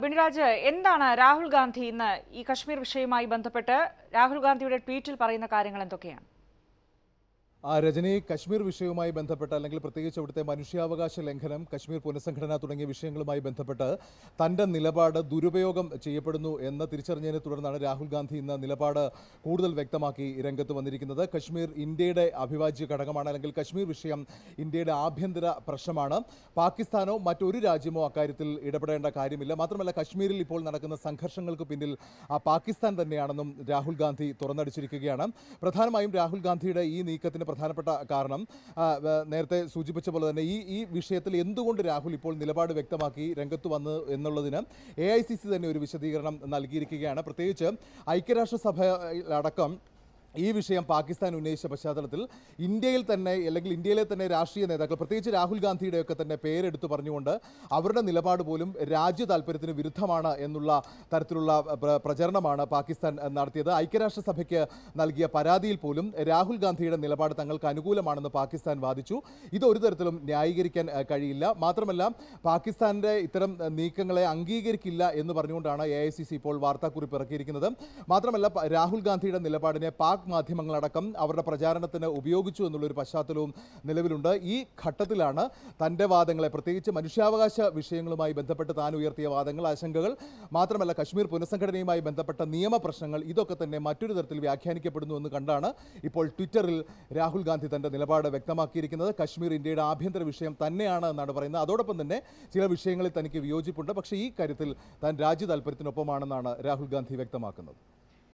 ബിനിരാജ് എന്താണ് രാഹുൽ ഗാന്ധി ഇന്ന് ഈ കശ്മീർ വിഷയവുമായി ബന്ധപ്പെട്ട് രാഹുൽ ഗാന്ധിയുടെ ട്വീറ്റിൽ പറയുന്ന കാര്യങ്ങൾ എന്തൊക്കെയാണ് ആ രജനി കശ്മീർ വിഷയവുമായി ബന്ധപ്പെട്ട് അല്ലെങ്കിൽ പ്രത്യേകിച്ച് അവിടുത്തെ മനുഷ്യാവകാശ ലംഘനം കശ്മീർ പുനഃസംഘടന തുടങ്ങിയ വിഷയങ്ങളുമായി ബന്ധപ്പെട്ട് തൻ്റെ നിലപാട് ദുരുപയോഗം ചെയ്യപ്പെടുന്നു എന്ന് തിരിച്ചറിഞ്ഞതിനെ തുടർന്നാണ് രാഹുൽ ഗാന്ധി ഇന്ന് നിലപാട് കൂടുതൽ വ്യക്തമാക്കി രംഗത്ത് വന്നിരിക്കുന്നത് കശ്മീർ ഇന്ത്യയുടെ അവിഭാജ്യ ഘടകമാണ് അല്ലെങ്കിൽ കശ്മീർ വിഷയം ഇന്ത്യയുടെ ആഭ്യന്തര പ്രശ്നമാണ് പാകിസ്ഥാനോ മറ്റൊരു രാജ്യമോ അക്കാര്യത്തിൽ ഇടപെടേണ്ട കാര്യമില്ല മാത്രമല്ല കശ്മീരിൽ ഇപ്പോൾ നടക്കുന്ന സംഘർഷങ്ങൾക്ക് പിന്നിൽ ആ പാകിസ്ഥാൻ തന്നെയാണെന്നും രാഹുൽ ഗാന്ധി തുറന്നടിച്ചിരിക്കുകയാണ് പ്രധാനമായും രാഹുൽ ഗാന്ധിയുടെ ഈ നീക്കത്തിന് പ്രധാനപ്പെട്ട കാരണം ആ, വ- നേരത്തെ സൂചിപ്പിച്ച പോലെ തന്നെ ഈ ഈ വിഷയത്തിൽ എന്തുകൊണ്ട് രാഹുൽ ഇപ്പോൾ നിലപാട് വ്യക്തമാക്കി രംഗത്ത് വന്നു എന്നുള്ളതിന് എ ഐ സി സി തന്നെ ഒരു വിശദീകരണം നൽകിയിരിക്കുകയാണ് പ്രത്യേകിച്ച് ഐക്യരാഷ്ട്രസഭ ഈ വിഷയം പാകിസ്ഥാൻ ഉന്നയിച്ച പശ്ചാത്തലത്തിൽ ഇന്ത്യയിൽ തന്നെ അല്ലെങ്കിൽ ഇന്ത്യയിലെ തന്നെ രാഷ്ട്രീയ നേതാക്കൾ പ്രത്യേകിച്ച് രാഹുൽ ഗാന്ധിയുടെയൊക്കെ തന്നെ പേരെടുത്ത് പറഞ്ഞുകൊണ്ട് അവരുടെ നിലപാട് പോലും രാജ്യ താല്പര്യത്തിന് വിരുദ്ധമാണ് എന്നുള്ള തരത്തിലുള്ള പ്ര- പ്രചരണമാണ് പാകിസ്ഥാൻ നടത്തിയത് ഐക്യരാഷ്ട്രസഭയ്ക്ക് നൽകിയ പരാതിയിൽ പോലും രാഹുൽ ഗാന്ധിയുടെ നിലപാട് തങ്ങൾക്ക് അനുകൂലമാണെന്ന് പാകിസ്ഥാൻ വാദിച്ചു ഇത് ഒരു തരത്തിലും ന്യായീകരിക്കാൻ അഹ്, കഴിയില്ല മാത്രമല്ല പാകിസ്ഥാന്റെ ഇത്തരം അഹ്, നീക്കങ്ങളെ അംഗീകരിക്കില്ല എന്ന് പറഞ്ഞുകൊണ്ടാണ് എ ഐ സി സി ഇപ്പോൾ വാർത്താക്കുറിപ്പ് ഇറക്കിയിരിക്കുന്നത് മാത്രമല്ല പ- രാഹുൽ ഗാന്ധിയുടെ നിലപാടിനെ പാക് മാധ്യമങ്ങളടക്കം അവരുടെ പ്രചാരണത്തിന് ഉപയോഗിച്ചു എന്നുള്ളൊരു പശ്ചാത്തലവും നിലവിലുണ്ട് ഈ ഘട്ടത്തിലാണ് തൻ്റെ വാദങ്ങളെ പ്രത്യേകിച്ച് മനുഷ്യാവകാശ വിഷയങ്ങളുമായി ബന്ധപ്പെട്ട് താൻ ഉയർത്തിയ വാദങ്ങൾ ആശങ്കകൾ മാത്രമല്ല കശ്മീർ പുനഃസംഘടനയുമായി ബന്ധപ്പെട്ട നിയമപ്രശ്നങ്ങൾ ഇതൊക്കെ തന്നെ മറ്റൊരു തരത്തിൽ വ്യാഖ്യാനിക്കപ്പെടുന്നു എന്ന് കണ്ടാണ് ഇപ്പോൾ ട്വിറ്ററിൽ രാഹുൽ ഗാന്ധി തൻ്റെ നിലപാട് വ്യക്തമാക്കിയിരിക്കുന്നത് കശ്മീർ ഇന്ത്യയുടെ ആഭ്യന്തര വിഷയം തന്നെയാണ് എന്നാണ് പറയുന്നത് അതോടൊപ്പം തന്നെ ചില വിഷയങ്ങളിൽ തനിക്ക് വിയോജിപ്പുണ്ട് പക്ഷേ ഈ കാര്യത്തിൽ താൻ രാജ്യ താല്പര്യത്തിനൊപ്പമാണെന്നാണ് രാഹുൽ ഗാന്ധി വ്യക്തമാക്കുന്നത്